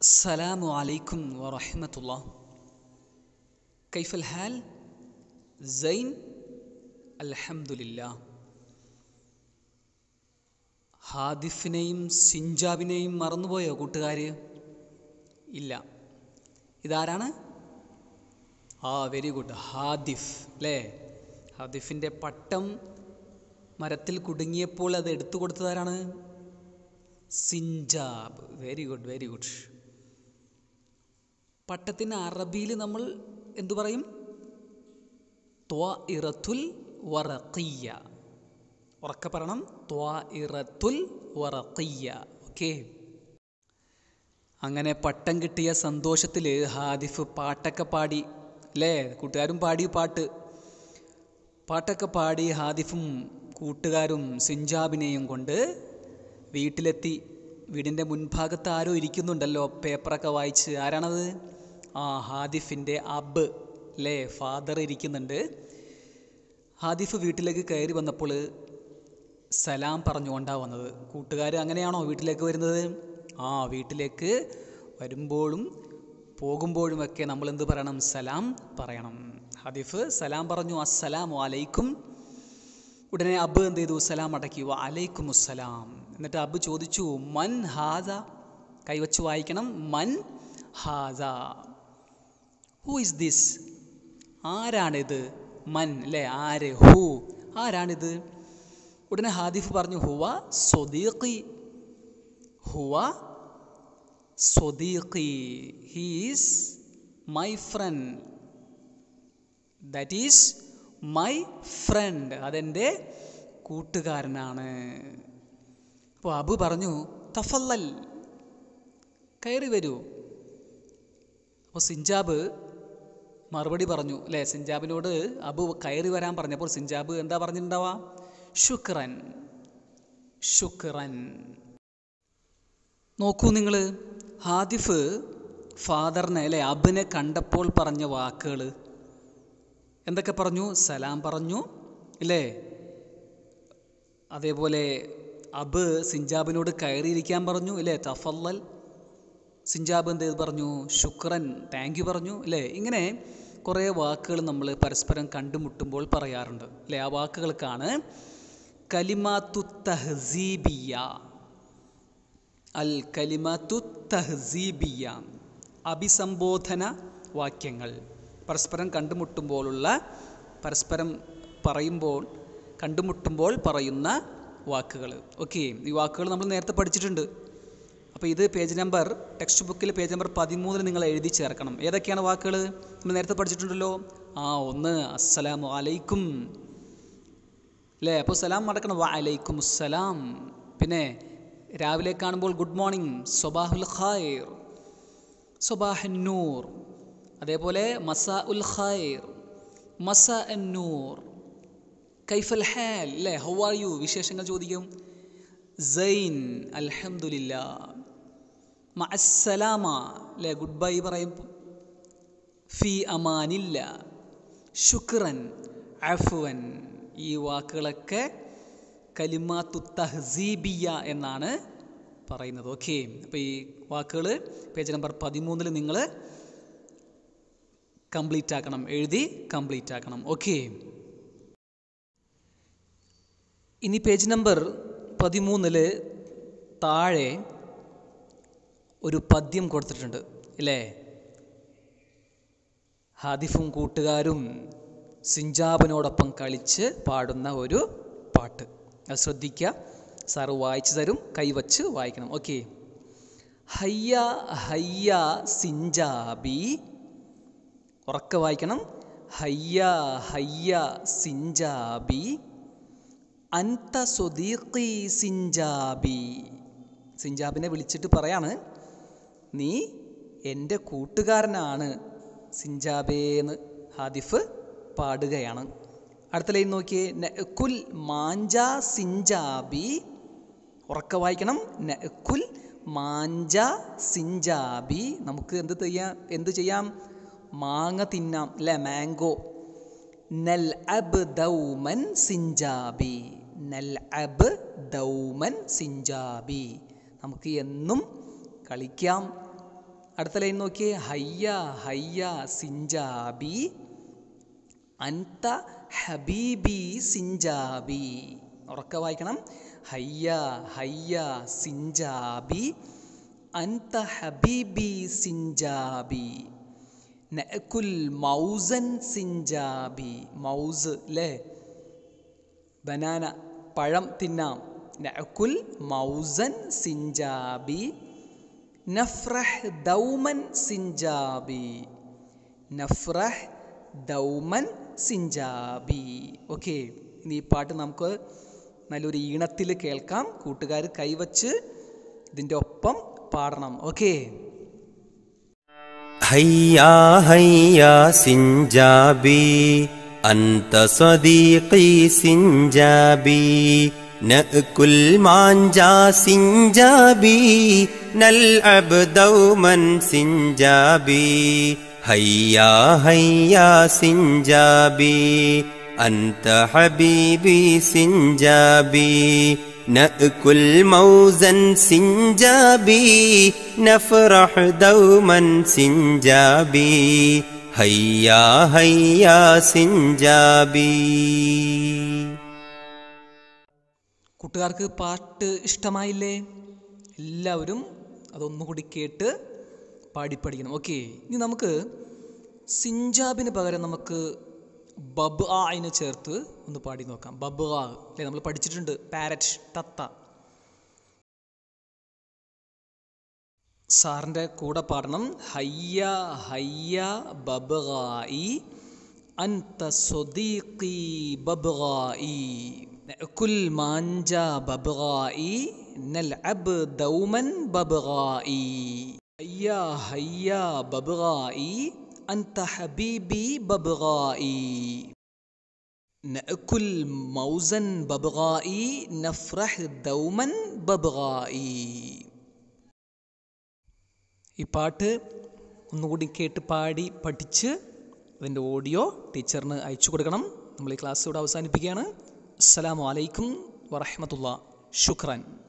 السلام عليكم ورحمة الله كيف الحال؟ زين الحمد لله ഹാദിഫിനെയും സിഞ്ചാബിനെയും മറന്നുപോയോ കൂട്ടുകാർ ഇല്ല ഇതാരാണ് ആ വെരി ഗുഡ് ഹാദിഫ് അല്ലേ ഹാദിഫിൻ്റെ പട്ടം മരത്തിൽ കുടുങ്ങിയപ്പോൾ അത് എടുത്തു കൊടുത്തതാരാണ് സിഞ്ചാബ് വെരി ഗുഡ് വെരി ഗുഡ് പട്ടത്തിന് അറബിയിൽ നമ്മൾ എന്തു പറയും ത്വ ഇറത്തുൽ വറഖിയ ഉറക്കെ പറയണം ത്വ ഇറത്തുൽ വറഖിയ ഓക്കെ അങ്ങനെ പട്ടം കിട്ടിയ സന്തോഷത്തിൽ ഹാദിഫ് പാട്ടൊക്കെ പാടി അല്ലേ കൂട്ടുകാരും പാടി പാട്ട് പാട്ടൊക്കെ പാടി ഹാദിഫും കൂട്ടുകാരും സിഞ്ചാബിനെയും കൊണ്ട് വീട്ടിലെത്തി വീടിൻ്റെ മുൻഭാഗത്ത് ആരോ ഇരിക്കുന്നുണ്ടല്ലോ പേപ്പറൊക്കെ വായിച്ച് ആരാണത് ആ ഹാദിഫിൻ്റെ അബ് അല്ലേ ഫാദർ ഇരിക്കുന്നുണ്ട് ഹാദിഫ് വീട്ടിലേക്ക് കയറി വന്നപ്പോൾ സലാം പറഞ്ഞുകൊണ്ടാണ് വന്നത് കൂട്ടുകാർ അങ്ങനെയാണോ വീട്ടിലേക്ക് വരുന്നത് ആ വീട്ടിലേക്ക് വരുമ്പോഴും പോകുമ്പോഴുമൊക്കെ നമ്മൾ എന്ത് പറയണം സലാം പറയണം ഹാദിഫ് സലാം പറഞ്ഞു അസ്സലാമു അലൈക്കും ഉടനെ അബ് എന്ത് ചെയ്തു സലാം അടക്കി വ അലൈക്കും അസ്സലാം എന്നിട്ട് അബ് ചോദിച്ചു മൻ ഹാദ കൈവച്ച് വായിക്കണം മൻ ഹാദ ഹൂ ഇസ് ദിസ് ആരാണിത് മൻ അല്ലേ ആര് ഹൂ ആരാണിത് ഉടനെ ഹാദിഫ് പറഞ്ഞു ഹുവ സ്വദീഖി ഹുവ സ്വദീഖി he's my friend that is my friend അതെൻ്റെ കൂട്ടുകാരനാണ് അപ്പോൾ അബു പറഞ്ഞു തഫല്ലൽ കയറി വരൂ അപ്പോൾ സിഞ്ചാബ് മറുപടി പറഞ്ഞു അല്ലേ സിഞ്ചാബിനോട് അബു കയറി വരാൻ പറഞ്ഞപ്പോൾ സിഞ്ചാബ് എന്താ പറഞ്ഞിട്ടുണ്ടാവാ ശുക്രൻ ശുക്രൻ നോക്കൂ നിങ്ങൾ ഹാദിഫ് ഫാദറിനെ അല്ലേ അബിനെ കണ്ടപ്പോൾ പറഞ്ഞ വാക്കുകൾ എന്തൊക്കെ പറഞ്ഞു സലാം പറഞ്ഞു ഇല്ലേ അതേപോലെ അബ് സിഞ്ചാബിനോട് കയറിയിരിക്കാൻ പറഞ്ഞു ഇല്ലേ തഫല്ലൽ സിഞ്ചാബ് എന്ത് ചെയ്ത് പറഞ്ഞു ശുക്രൻ താങ്ക് യു പറഞ്ഞു അല്ലേ ഇങ്ങനെ കുറേ വാക്കുകൾ നമ്മൾ പരസ്പരം കണ്ടുമുട്ടുമ്പോൾ പറയാറുണ്ട് അല്ലേ ആ വാക്കുകൾക്കാണ് കലിമാത്തു തഹ്സീബിയ അൽ കലിമാത്തു തഹ്സീബിയ അഭിസംബോധന വാക്യങ്ങൾ പരസ്പരം കണ്ടുമുട്ടുമ്പോഴുള്ള പരസ്പരം പറയുമ്പോൾ കണ്ടുമുട്ടുമ്പോൾ പറയുന്ന വാക്കുകൾ ഓക്കെ ഈ വാക്കുകൾ നമ്മൾ നേരത്തെ പഠിച്ചിട്ടുണ്ട് അപ്പോൾ ഇത് പേജ് നമ്പർ ടെക്സ്റ്റ് ബുക്കിൽ പേജ് നമ്പർ പതിമൂന്നിൽ നിങ്ങൾ എഴുതി ചേർക്കണം ഏതൊക്കെയാണ് വാക്കുകൾ നമ്മൾ നേരത്തെ പഠിച്ചിട്ടുണ്ടല്ലോ ആ ഒന്ന് അസ്സലാമു അലൈക്കും അല്ലേ അപ്പോൾ സലാം മടക്കണം വ അലൈക്കും അസ്സലാം പിന്നെ രാവിലെ കാണുമ്പോൾ ഗുഡ് മോർണിംഗ് സൊബാഹുൽ ഖായർ സൊബാഹൻ നൂർ അതേപോലെ മസാ ഉൽ ഖായർ മസ നൂർ കൈഫൽ ഹാൽ അല്ലേ ഹൗ ആർ യു വിശേഷങ്ങൾ ചോദിക്കും സൈൻ അൽഹംദുലില്ല മഅസ്സലാമ അല്ലേ ഗുഡ് ബൈ പറയും ഫി അമാനില്ല ശുക്രൻ അഫുവൻ ഈ വാക്കുകളൊക്കെ കലിമാത്തു തഹ്സീബിയ എന്നാണ് പറയുന്നത് ഓക്കെ അപ്പോൾ ഈ വാക്കുകൾ പേജ് നമ്പർ പതിമൂന്നിൽ നിങ്ങൾ കംപ്ലീറ്റ് ആക്കണം എഴുതി കംപ്ലീറ്റ് ആക്കണം ഓക്കെ ഇനി പേജ് നമ്പർ പതിമൂന്നിൽ താഴെ ഒരു പദ്യം കൊടുത്തിട്ടുണ്ട് അല്ലേ ഹാദിഫും കൂട്ടുകാരും സിഞ്ചാബിനോടൊപ്പം കളിച്ച് പാടുന്ന ഒരു പാട്ട് അത് ശ്രദ്ധിക്കുക സാറ് വായിച്ചു തരും കൈവച്ച് വായിക്കണം ഓക്കെ ഹയ്യ ഹയ്യ സിഞ്ചാബി ഉറക്കെ വായിക്കണം ഹയ്യ ഹയ്യ സിഞ്ചാബി അൻത സ്വദീഖി സിഞ്ചാബി സിഞ്ചാബിനെ വിളിച്ചിട്ട് പറയാണ് നീ എൻ്റെ കൂട്ടുകാരനാണ് സിഞ്ചാബേന്ന് ഹാദിഫ് പാടുകയാണ് അടുത്ത ലൈൻ നോക്കിയേ നക്കുൽ മാഞ്ച സിഞ്ചാബി ഉറക്കെ വായിക്കണം നക്കുൽ മാഞ്ച സിഞ്ചാബി നമുക്ക് എന്ത് ചെയ്യാം എന്ത് ചെയ്യാം മാങ്ങ തിന്നാം അല്ലേ മാംഗോ നൽ അബ് ദൗമൻ സിഞ്ചാബി നൽ അബ് ദൗമൻ സിഞ്ചാബി നമുക്ക് എന്നും കളിക്കാം അടുത്ത ലൈൻ നോക്കിയേ ഹയ്യ ഹയ്യ സിഞ്ചാബി അൻത ഹബീബി സിഞ്ചാബി ഉറക്കെ വായിക്കണം ഹയ്യ ഹയ്യ സിഞ്ചാബി അൻത ഹബീബി സിഞ്ചാബി നഅകുൽ മൗസൻ സിഞ്ചാബി മൗസ് അല്ലേ ബനാന പഴം തിന്നാം നഅകുൽ മൗസൻ സിഞ്ചാബി നഫ്രഹ് ദൗമൻ സിഞ്ചാബി നഫ്രഹ് ദൗമൻ സിഞ്ചാബി ഓക്കെ ഇനി ഈ പാട്ട് നമുക്ക് നല്ലൊരു ഈണത്തിൽ കേൾക്കാം കൂട്ടുകാർ കൈവച്ച് ഇതിൻ്റെ ഒപ്പം പാടണം ഓക്കെ هيا هيا سنجابي أنت صديقي سنجابي نأكل مانجا سنجابي نلعب دوما سنجابي هيا هيا سنجابي أنت حبيبي سنجابي نأكل موزا سنجابي نفرح دوما سنجابي هيا هيا سنجابي കൂട്ടുകാർക്ക് പാട്ട് ഇഷ്ടമായില്ലേ എല്ലാവരും അതൊന്നുകൂടി കേട്ട് പാടിപ്പടിക്കണം ഓക്കെ ഇനി നമുക്ക് സിഞ്ചാബിന് പകരം നമുക്ക് ബബ് ആയിന് ചേർത്ത് ഒന്ന് പാടി നോക്കാം ബബ് ആ അല്ലേ നമ്മൾ പഠിച്ചിട്ടുണ്ട് പാരറ്റ് തത്ത സാറിൻ്റെ കൂടെ പാടണം ഹയ്യ ഹയ്യ ബബ്ഗായി അൻത സ്വദീഖി ബബ്ഗായി നഅകുൽ മാഞ്ച ബബ്ഗായി നൽഅബ് ദൗമൻ ബബ്ഗായി ഹയ്യ ഹയ്യ ബബ്ഗായി അൻത ഹബീബി ബബ്ഗായി نأكل موزا ببغائي نفرح دوما ببغائي ഈ പാട്ട് ഒന്നുകൂടി കേട്ട് പാടി പഠിച്ച് അതിൻ്റെ ഓഡിയോ ടീച്ചറിന് അയച്ചു കൊടുക്കണം നമ്മൾ ഈ ക്ലാസ് ഇവിടെ അവസാനിപ്പിക്കുകയാണ് അസ്സലാമു അലൈക്കും വറഹമത്തുള്ള ശുക്രൻ